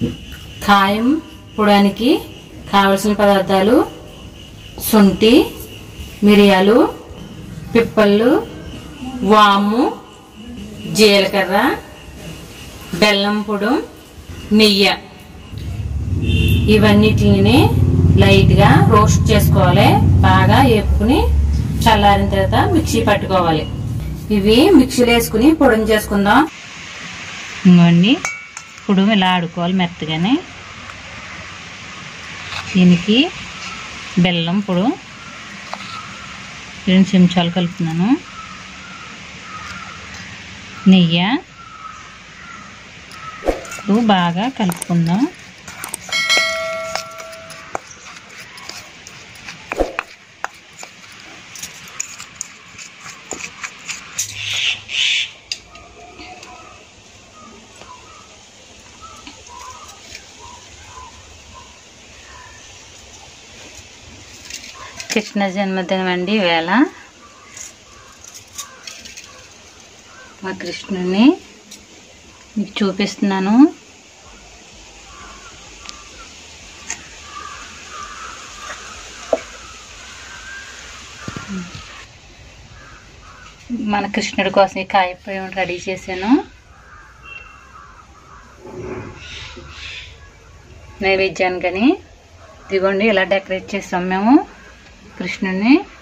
కాయం పొడానికి కావలసిన పదార్థాలు శొంఠి మిరియాలు పిప్పళ్ళు వాము జీలకర్ర బెల్లం పొడు నెయ్యి ఇవన్నిటిని లైట్గా రోస్ట్ చేసుకోవాలి బాగా వేపుకుని చల్లారిన తర్వాత మిక్సీ పట్టుకోవాలి ఇవి మిక్సీలో వేసుకుని పొడిని చేసుకుందాం ఇంకోండి ఇప్పుడు ఇలా ఆడుకోవాలి మెత్తగానే దీనికి బెల్లం పొడు రెండు చెంచాలు కలుపుతున్నాను నెయ్యి ఇప్పుడు బాగా కలుపుకుందాం కృష్ణ జన్మదినం అండి ఈవేళ మా కృష్ణుని మీకు చూపిస్తున్నాను మన కృష్ణుడి కోసం ఈ కాయపొడి రెడీ చేశాను నైవేద్యానికని ఇదిగోండి ఇలా డెకరేట్ చేసాం మేము కృష్ణుడిని